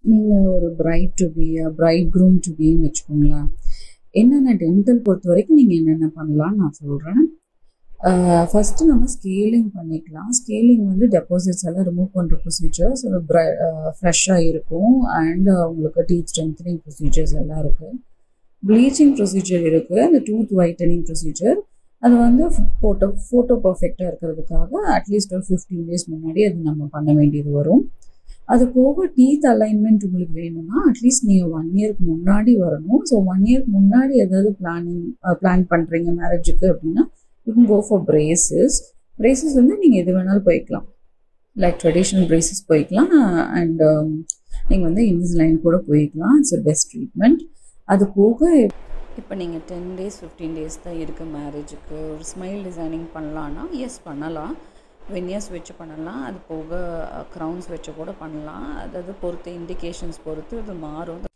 நீங்கள் ஒரு bride to be bridegroom to பின்னு வச்சுக்கோங்களேன் என்னென்ன டென்டல் பொறுத்த வரைக்கும் நீங்கள் என்னென்ன பண்ணலாம்னு நான் சொல்கிறேன் ஃபஸ்ட்டு நம்ம ஸ்கேலிங் பண்ணிக்கலாம் ஸ்கேலிங் வந்து டெபாசிட்ஸ் எல்லாம் ரிமூவ் பண்ணுற ப்ரொசீஜர்ஸ் ஒரு ப்ரை ஃப்ரெஷ்ஷாக இருக்கும் அண்ட் உங்களுக்கு டீத் ஸ்ட்ரென்த்னிங் ப்ரொசீஜர்ஸ் எல்லாம் இருக்குது ப்ளீச்சிங் ப்ரொசீஜர் இருக்குது அந்த டூத் ஒயிட்டனிங் ப்ரொசீஜர் அது வந்து ஃபோட்டோ ஃபோட்டோ பர்ஃபெக்டாக இருக்கிறதுக்காக அட்லீஸ்ட் ஒரு ஃபிஃப்டீன் டேஸ் முன்னாடி அது நம்ம பண்ண வேண்டியது வரும் அது போக டீத் அலைன்மெண்ட் உங்களுக்கு வேணும்னா அட்லீஸ்ட் நீங்கள் ஒன் இயர்க்கு முன்னாடி வரணும் ஸோ ஒன் இயர்க்கு முன்னாடி ஏதாவது பிளானிங் பிளான் பண்ணுறீங்க மேரேஜுக்கு அப்படின்னா you can go for braces braces வந்து நீங்கள் எது வேணாலும் போய்க்கலாம் லைக் ட்ரெடிஷ்னல் பிரேசஸ் போய்க்கலாம் அண்ட் நீங்கள் வந்து இன்விசிலைன் கூட போய்க்கலாம் இட்ஸ் அ பெஸ்ட் ட்ரீட்மெண்ட் அது போக இப்போ நீங்கள் டென் டேஸ் ஃபிஃப்டீன் டேஸ் தான் இருக்குது மேரேஜுக்கு ஒரு ஸ்மைல் டிசைனிங் பண்ணலான்னா எஸ் பண்ணலாம் வெனியர்ஸ் வச்சு பண்ணலாம் அது போக க்ரௌன்ஸ் வச்சு கூட பண்ணலாம் அதாவது பொறுத்து இண்டிகேஷன்ஸ் பொறுத்து இது மாறும்